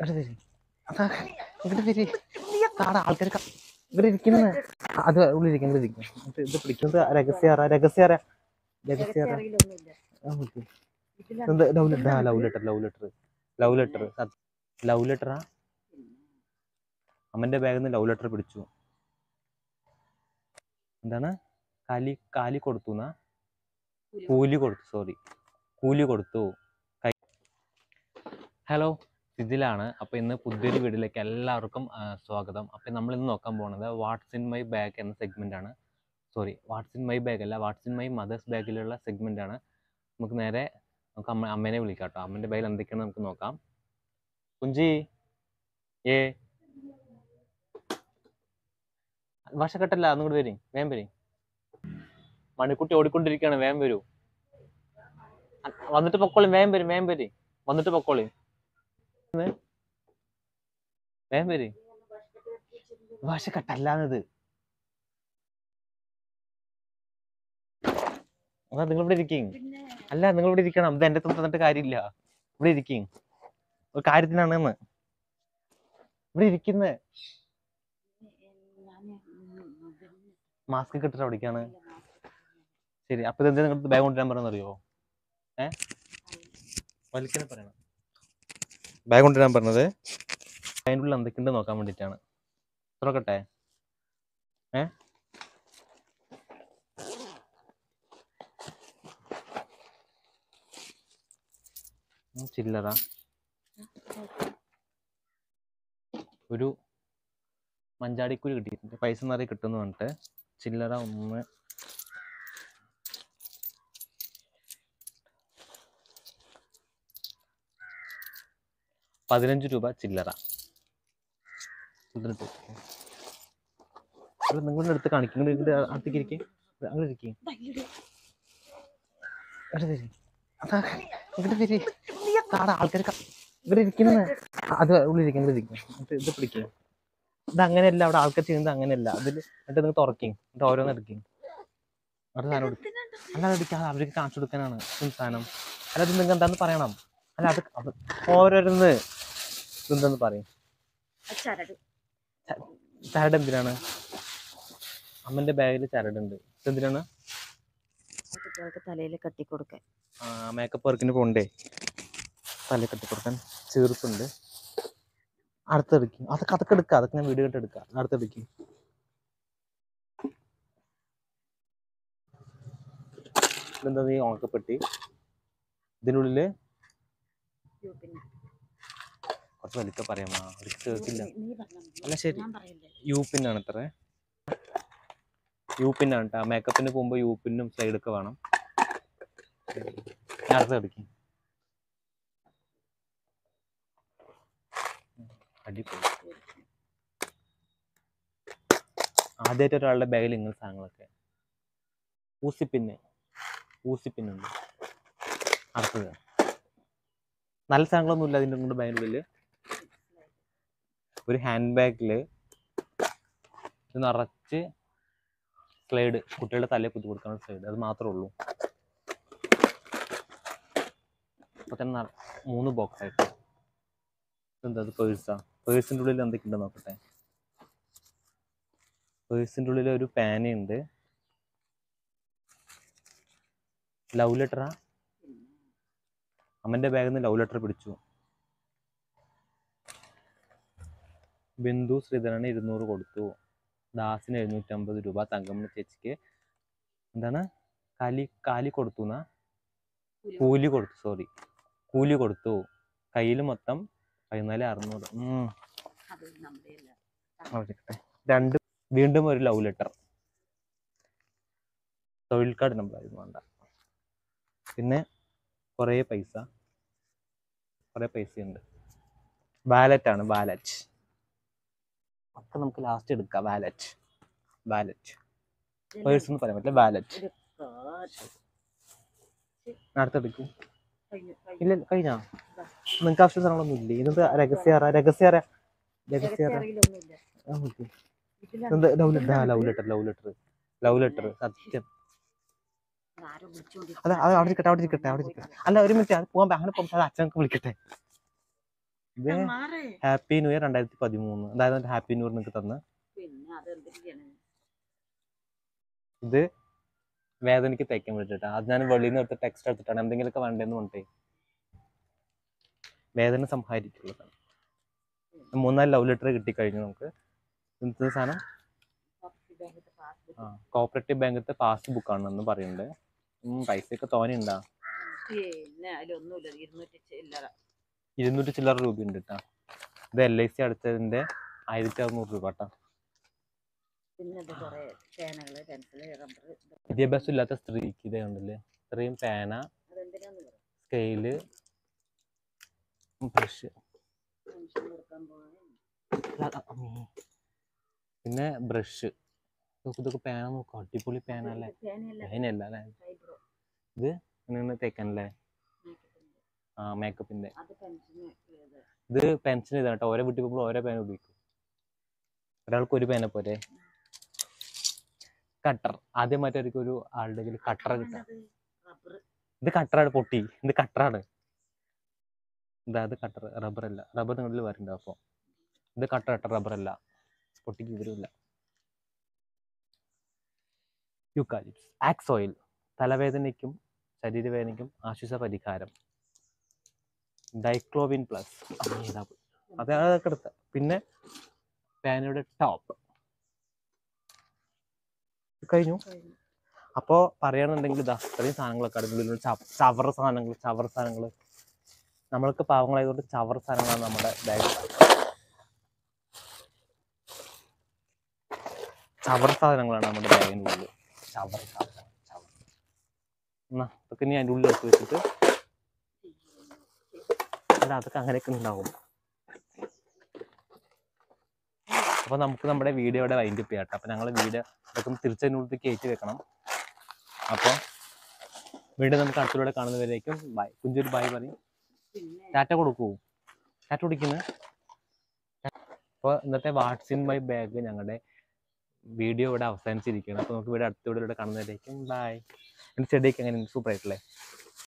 ഇവിടെ വരി അതാ ഇവിടെ വരി താടെ ആൾക്കാർ ഇവിടെ ഇരിക്കുന്ന അത് ഉള്ളിരിക്കും ഇവിടെ ഇരിക്കും ഇത് ഇത് പിടിക്കുന്നത് രഹസ്യാറ രഹസ്യാറ രഹസ്യാറ എന്ത് ലവ് ലെറ്റർ ആ love letter love letter love letter love ലെറ്ററാ അമ്മന്റെ ബാഗിൽ നിന്ന് ലവ് ലെറ്റർ പിടിച്ചു എന്താണ് കാലി കാലി കൊടുത്തു എന്നാ കൂലി കൊടുത്തു സോറി കൂലി കൊടുത്തു കൈ ഹലോ സിജിലാണ് അപ്പോൾ ഇന്ന് പുതിയൊരു വീഡിയോയിലേക്ക് എല്ലാവർക്കും ആ, സ്വാഗതം അപ്പോൾ നമ്മൾ ഇന്ന് നോക്കാൻ പോകുന്നത് വാട്ട്സ് ഇൻ മൈ ബാഗ് എന്ന സെഗ്മെൻ്റ് ആണ് sorry what's in my bag അല്ല വാട്ട്സ് ഇൻ മൈ മദേഴ്സ് ബാഗിലുള്ള സെഗ്മെൻ്റ് ആണ് നമുക്ക് നേരെ നമുക്ക് അമ്മ അമ്മേനെ വിളിക്കാം കേട്ടോ അമ്മേൻ്റെ ബാഗിൽ എന്തൊക്കെയാണ് നമുക്ക് നോക്കാം കുഞ്ചി ഏ വർഷക്കെട്ടല്ല ഒന്നും കൂടി വരും വേഗം വരും മണിക്കുട്ടി ഓടിക്കൊണ്ടിരിക്കുകയാണ് വേഗം വരൂ അ- വന്നിട്ട് പൊക്കോളി വേഗം വരും വേഗം വരും വന്നിട്ട് പൊക്കോളി വേഗം വരും വർഷക്കെട്ടല്ലാന്നത് അതാ നിങ്ങൾ ഇവിടെ ഇരിക്കും അല്ല നിങ്ങൾ ഇവിടെ ഇരിക്കണം ഇത് എന്റെ അടുത്ത് തന്നിട്ട് കാര്യമില്ല ഇവിടെ ഇരിക്കും ഒരു കാര്യത്തിനാണ് എന്ന് ഇവിടെ ഇരിക്കുന്ന മാസ്ക് കിട്ടിട്ട് അവിടേക്കാണ് ശരി അപ്പൊ ഇതെന്താ നിങ്ങൾ ബാഗ് കൊണ്ടുവരാൻ പറഞ്ഞറിയോ ഏ വലിക്കുന്ന പറയണം ബാഗ് കൊണ്ടുവരാൻ പറഞ്ഞത് അതിൻ്റെ ഉള്ളിൽ എന്തൊക്കെയുണ്ട് നോക്കാൻ വേണ്ടിയിട്ടാണ് തുറക്കട്ടെ ഏ ഉം, ചില്ലറ ഒരു മഞ്ചാടിക്കുരി കിട്ടിയിട്ടുണ്ട് പൈസ നിറയെ കിട്ടുമെന്ന് പറഞ്ഞിട്ട് ചില്ലറ ഒന്ന് പതിനഞ്ച് രൂപ ചില്ലറ ഇതിലിട്ട് വെച്ചേ. ഇവിടെ നിങ്ങളുടെ അടുത്ത് കാണിക്കും ഇങ്ങോട്ട് അടുത്തേക്ക് ഇരിക്കും അങ്ങനെ ഇരിക്കും ഇവിടെ വരി അതാ ഇവിടെ വരി താടെ ആൾക്കാർ ഇവിടെ ഇരിക്കുന്ന അത് ഉള്ളിരിക്കും ഇവിടെ ഇരിക്കും ഇത് ഇത് പിടിക്കും ഇത് അങ്ങനെയല്ല അവിടെ ആൾക്കാർ ചെയ്യുന്നത് അങ്ങനെയല്ല അതിൽ എന്നിട്ട് നിങ്ങൾ തുറക്കും എന്നിട്ട് ഓരോന്ന് എടുക്കും അവിടെ സാധനം എടുക്കും അല്ലാതെ എടുക്കാതെ അവർക്ക് കാണിച്ചു കൊടുക്കാനാണ് ഈ സാധനം അല്ല ഇത് നിങ്ങൾക്ക് എന്താന്ന് പറയണം അല്ല അത് അത് ഓരോരുന്ന് ഇതെന്താന്ന് പറയും ചരട് ചരട് എന്തിനാണ് അമ്മന്റെ ബാഗിൽ ചരടുണ്ട് ഇതെന്തിനാണ് കുട്ടികൾക്ക് തലയിൽ കെട്ടിക്കൊടുക്കാൻ മേക്കപ്പ് വർക്കിന് പോണ്ടേ തല കെട്ടി കൊടുക്കാൻ ചീർപ്പുണ്ട് അടുത്തെടുക്കും അതൊക്കെ അതൊക്കെ എടുക്കുക അതൊക്കെ ഞാൻ വീഡിയോ എടുക്കാം അടുത്തെടുക്കും ഇതെന്താ നീ ഉണക്കപ്പെട്ടി ഇതിനുള്ളില് പിന്നെ കുറച്ച് വലിപ്പം പറയാമാ ഒരു കേൾക്കില്ല നീ പറഞ്ഞാ മതി. അല്ല ശരി ഞാൻ പറയല്ലേ യു പിന്നാണ് ഇത്ര യു പിന്നാണ് കേട്ടോ മേക്കപ്പിന് പോകുമ്പോൾ യു പിന്നും സൈഡൊക്കെ വേണം ഞാൻ അടുത്ത് എടുക്കും അടിപൊളി ആദ്യമായിട്ട് ഒരാളുടെ ബാഗിൽ ഇങ്ങനെ സാധനങ്ങളൊക്കെ ഊസിപ്പിന്ന് ഊസിപ്പിന്നുണ്ട് അടുത്തത് നല്ല സാധനങ്ങളൊന്നും ഇല്ല അതിൻ്റെ കൊണ്ട് ബാഗിനുള്ളിൽ ഒരു ഹാൻഡ് ബാഗിൽ ഇത് നിറച്ച് സ്ലൈഡ് കുട്ടികളുടെ തലയിൽ കുത്തി കൊടുക്കാനുള്ള സ്ലൈഡ് അത് മാത്രമേ ഉള്ളൂ അപ്പൊ തന്നെ നിറ- മൂന്ന് ബോക്സ് ആയിട്ട് എന്താ അത് പേഴ്സാ പേഴ്സിൻ്റെ ഉള്ളിൽ എന്തൊക്കെയുണ്ട് നോക്കട്ടെ പേഴ്സിൻ്റെ ഉള്ളിൽ ഒരു പേനയുണ്ട് ലവ് ലെറ്ററാ അമ്മന്റെ ബാഗിൽ നിന്ന് ലവ് ലെറ്റർ പിടിച്ചു ബിന്ദു ശ്രീധരന് ഇരുന്നൂറ് കൊടുത്തു ദാസിന് എഴുന്നൂറ്റമ്പത് രൂപ തങ്കമ്മ ചേച്ചിക്ക് എന്താണ് കാലി കാലി കൊടുത്തു എന്നാ കൂലി കൊടുത്തു സോറി കൂലി കൊടുത്തു കയ്യിൽ മൊത്തം പതിനാല് അറുന്നൂറ് ഉം, അത് നമ്മുടെ അല്ല. അവിടെ ഇരിക്കട്ടെ. രണ്ട് വീണ്ടും ഒരു ലവ് ലെറ്റർ തൊഴിൽ കാർഡ് നമ്പർ ആയിരുന്നു വേണ്ട പിന്നെ കുറേ പൈസ കുറേ പൈസയുണ്ട് വാലറ്റ് ആണ് വാലറ്റ് അപ്പൊ നമുക്ക് ലാസ്റ്റ് എടുക്കാം വാലറ്റ് വാലറ്റ് പേഴ്സ് എന്ന് പറയാൻ പറ്റില്ല വാലറ്റ് ഒരു കാശ്. അടുത്തെടുക്കും കഴിഞ്ഞു, കഴിഞ്ഞു. ഇല്ല കഴിഞ്ഞാ നിങ്ങൾക്ക് ആവശ്യം സാധനങ്ങളൊന്നും ഇല്ലേ ഇതെന്താ രഹസ്യാറ രഹസ്യാറ രഹസ്യാറ രഹസ്യറിയിലൊന്നുമില്ല. ആ, ഓക്കേ. ഇതിലാണ് എന്താ ലവ് ലെറ്റർ ആ love letter love letter love letter സത്യം ആരോ വിളിച്ചോണ്ടിരിക്കുന്നു. അല്ല അത് അവിടെ ഇരിക്കട്ടെ അവിടെ ഇരിക്കട്ടെ അവിടെ ഇരിക്കട്ടെ അല്ല ഒരു മിനിറ്റ് അത് പോകാൻ അങ്ങനെ പോകുമ്പോൾ അത് അച്ഛനക്ക് വിളിക്കട്ടെ ഇത് മാറേ ഹാപ്പി ന്യൂ ഇയർ രണ്ടായിരത്തി പതിമൂന്ന് അതായത് ഹാപ്പി ന്യൂ ഇയർ നിങ്ങൾക്ക് തന്ന് പിന്നെ അതെന്തിനു ചെയ്യണേ ഇത് വേദനയ്ക്ക് തയ്ക്കാൻ വേണ്ടിട്ടാ അത് ഞാൻ വെളിയിൽ നിന്ന് എടുത്ത ടെക്സ്റ്റ് എടുത്തിട്ടാണ് എന്തെങ്കിലുമൊക്കെ വേണ്ടതെന്ന് പറഞ്ഞിട്ടേ വേദന സംഹാരിക്കുള്ളതാണ് മൂന്നാല് ലവ് ലെറ്റർ കിട്ടിക്കഴിഞ്ഞു നമുക്ക് ഇന്നത്തെ സാധനം കോപ്പറേറ്റീവ് ബാങ്കിന്റെ പാസ്ബുക്ക് ആ കോപ്പറേറ്റീവ് ബാങ്കിലത്തെ പാസ്ബുക്ക് ആണെന്ന് പറയുന്നുണ്ട് ഉം, പൈസയൊക്കെ തോനെയുണ്ടാ പിന്നെ അതിലൊന്നുമില്ല ഇരുന്നൂറ്റി ചില്ലറ ഇരുന്നൂറ്റി ചില്ലറ രൂപയുണ്ട് കേട്ടോ ഇത് എൽ ഐ സി അടച്ചതിന്റെ ആയിരത്തി അറുന്നൂറ് രൂപ കേട്ടോ പിന്നെ ഇത് കുറെ പേനകള് പെൻസില് റബ്ബർ വിദ്യാഭ്യാസം ഇല്ലാത്ത സ്ത്രീക്ക് ഇതേ ഉണ്ടല്ലേ ഇത്രയും പേന അതെന്തിനാന്ന് പറയാം സ്കെയില് ബ്രഷ് പെൻഷൻ കൊടുക്കാൻ പോകാൻ പിന്നെ ബ്രഷ് ഇതൊക്കെ പേന നോക്കാം അടിപൊളി പേന അല്ലേ പേനയല്ല പേനയല്ല അല്ലേ ഫൈബ്രോ ഇങ്ങനെ തേക്കാനല്ലേ മേക്കപ്പിന്റെ ആ മേക്കപ്പിന്റെ അത് പെൻഷന് ഇത് ഇത് പെൻഷൻ ഇതാണ് കേട്ടോ ഓരോ വീട്ടിൽ പോകുമ്പോൾ ഓരോ പേന ഉപയോഗിക്കും ഒരാൾക്ക് ഒരു പേന പോരെ കട്ടർ ആദ്യമായിട്ടായിരിക്കും ഒരു ആളുടെ കയ്യിൽ കട്ടർ കിട്ടുക റബ്ബർ ഇത് കട്ടറാണ് പൊട്ടി ഇത് കട്ടറാണ് ഇതാ ഇത് കട്ടർ റബ്ബർ അല്ല റബ്ബർ നിങ്ങളിൽ വരുന്നുണ്ട് അപ്പോൾ ഇത് കട്ടർ കട്ടർ റബ്ബർ അല്ല പൊട്ടിക്ക് ഇതിലുമില്ല യുക്കാലിപ്സ് ആക്സ് ഓയിൽ തലവേദനയ്ക്കും ശരീരവേദനയ്ക്കും ആശ്വാസ പരിഹാരം ഡൈക്ലോവിൻ പ്ലസ് അത് അതൊക്കെ എടുത്ത പിന്നെ പാനയുടെ ടോപ്പ് കഴിഞ്ഞു കഴിഞ്ഞു. അപ്പോൾ പറയുകയാണെന്നുണ്ടെങ്കിൽ ഇതാ ഇത്രയും സാധനങ്ങളൊക്കെ അടുക്കളയിൽ ചവറ സാധനങ്ങൾ ചവറ സാധനങ്ങൾ നമ്മൾക്ക് പാവങ്ങളായതുകൊണ്ട് ചവറ സാധനങ്ങളാണ് നമ്മുടെ ബാഗ് ചവറ സാധനങ്ങളാണ് നമ്മുടെ ബാഗിൻ്റെ ഉള്ളിൽ ചവറ സാധനങ്ങൾ ചവറ എന്നാ അതൊക്കെ ഇനി അതിൻ്റെ ഉള്ളിൽ എടുത്ത് വെച്ചിട്ട് അല്ല അതൊക്കെ അങ്ങനെയൊക്കെ ഉണ്ടാവും അപ്പോൾ നമുക്ക് നമ്മുടെ വീഡിയോ ഇവിടെ വൈൻഡപ്പ് ചെയ്യാം കേട്ടോ അപ്പോൾ ഞങ്ങൾ വീഡിയോ അതൊക്കെ ഒന്ന് തിരിച്ചതിനുള്ളിൽ കയറ്റി വെക്കണം അപ്പോൾ വീണ്ടും നമുക്ക് അടുത്തിലൂടെ കാണുന്നവരേക്കും ബൈ കുഞ്ചൊരു ബൈ പറയും പിന്നെ ടാറ്റ കൊടുക്കൂ ടാറ്റ കൊടുക്കുന്നത് അപ്പോൾ ഇന്നത്തെ വാട്സ് ഇൻ മൈ ബാഗ് ഞങ്ങളുടെ വീഡിയോ ഇവിടെ അവസാനിച്ചിരിക്കുകയാണ് അപ്പോൾ നമുക്ക് വീഡിയോ അടുത്ത വീഡിയോയിലൂടെ കാണുന്നവരേക്കും ബൈ എൻ്റെ ചെടിയൊക്കെ എങ്ങനെ സൂപ്പർ ആയിട്ടല്ലേ